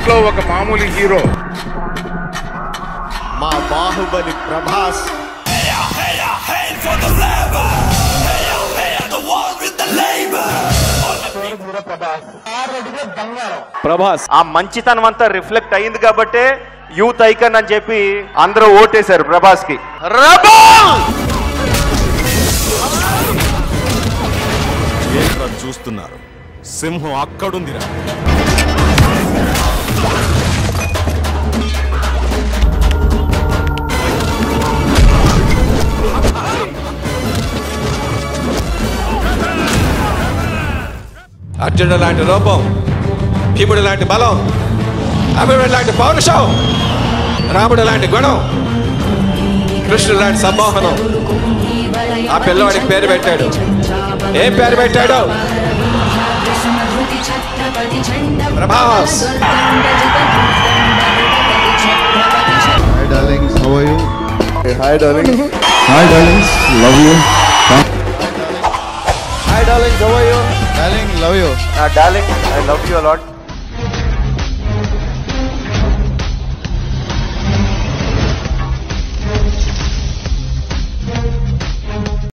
లో ఒక మామూలు హీరో మా బాహుబలి ప్రభాస్ ప్రభాస్ ఆ మంచితనం అంతా రిఫ్లెక్ట్ అయింది కాబట్టే యూత్ ఐకన్ అని చెప్పి అందరూ ఓటేశారు ప్రభాస్ కి ఏంట్రా చూస్తున్నారు సింహం అక్కడుందిరా అర్జునుడు లాంటి రూపం భీముడు లాంటి బలం అభిమన్యుడు లాంటి పౌరుషం రాముడు లాంటి గుణం కృష్ణుడు లాంటి సమ్మోహనం ఆ పిల్లవాడికి పేరు పెట్టాడు ఏం పేరు పెట్టాడు Prabhas hi darlings how are you hi darling hi darlings love you hi darlings how are you darling love you darling I love you allot